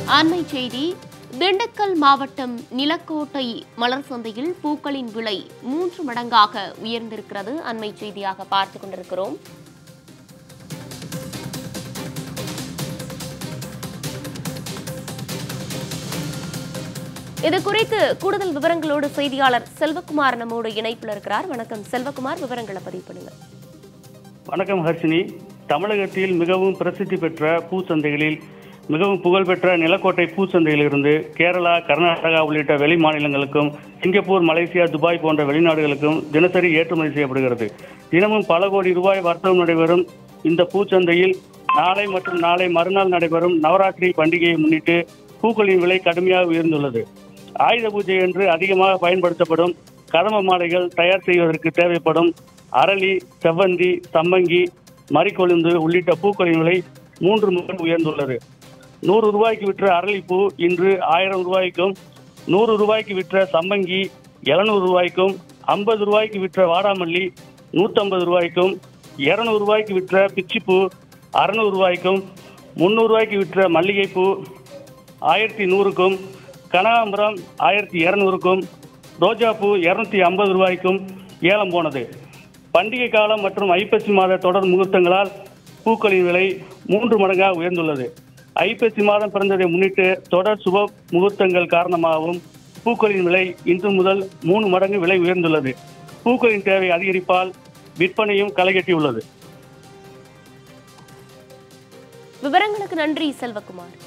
அண்மை செய்தி திண்டுக்கல் மாவட்டம் நிலக்கோட்டை மலர் சந்தையில் பூக்களின் விலை மூன்று மடங்காக உயர்ந்திருக்கிறது அண்மை செய்தியாக பார்த்துக் கொண்டிருக்கிறோம் இது குறித்து கூடுதல் விவரங்களோடு செய்தியாளர் செல்வகுமார் நம்மோடு இணைப்பில் இருக்கிறார் வணக்கம் செல்வகுமார் விவரங்களை பதிவு பண்ணுங்க வணக்கம் ஹர்ஷினி தமிழகத்தில் மிகவும் பிரசித்தி பெற்ற பூச்சந்தைகளில் மிகவும் புகழ்பெற்ற நிலக்கோட்டை பூச்சந்தையிலிருந்து கேரளா கர்நாடகா உள்ளிட்ட வெளி மாநிலங்களுக்கும் சிங்கப்பூர் மலேசியா துபாய் போன்ற வெளிநாடுகளுக்கும் தினசரி ஏற்றுமதி செய்யப்படுகிறது தினமும் பல கோடி ரூபாய் வர்த்தகம் நடைபெறும் இந்த பூச்சந்தையில் நாளை மற்றும் நாளை மறுநாள் நடைபெறும் நவராத்திரி பண்டிகையை முன்னிட்டு பூக்களின் விலை கடுமையாக உயர்ந்துள்ளது ஆயுத பூஜை என்று அதிகமாக பயன்படுத்தப்படும் கதம்ப மாலைகள் தயார் செய்வதற்கு தேவைப்படும் அரளி செவ்வந்தி சம்மங்கி மறிக்கொழுந்து உள்ளிட்ட பூக்களின் விலை மூன்று மடங்கு உயர்ந்துள்ளது நூறு ரூபாய்க்கு விற்ற அரளிப்பூ இன்று ஆயிரம் ரூபாய்க்கும் நூறு ரூபாய்க்கு விற்ற சம்மங்கி எழுநூறு ரூபாய்க்கும் ஐம்பது ரூபாய்க்கு விற்ற வாடாமல்லி நூற்றம்பது ரூபாய்க்கும் இருநூறு ரூபாய்க்கு விற்ற பிச்சிப்பூ அறநூறு ரூபாய்க்கும் முந்நூறு ரூபாய்க்கு விற்ற மல்லிகைப்பூ ஆயிரத்தி நூறுக்கும் கனகாம்பரம் ஆயிரத்தி இரநூறுக்கும் ரோஜாப்பூ இரநூத்தி ஐம்பது ரூபாய்க்கும் ஏலம் போனது பண்டிகை காலம் மற்றும் ஐப்பசி மாத தொடர் முகூர்த்தங்களால் பூக்களின் விலை மூன்று மடங்காக உயர்ந்துள்ளது ஐப்பசி மாதம் பிறந்ததை முன்னிட்டு தொடர் சுப முகூர்த்தங்கள் காரணமாகவும் பூக்களின் விலை இன்று முதல் மூணு மடங்கு விலை உயர்ந்துள்ளது பூக்களின் தேவை அதிகரிப்பால் விற்பனையும் களைகட்டியுள்ளது விவரங்களுக்கு நன்றி செல்வகுமார்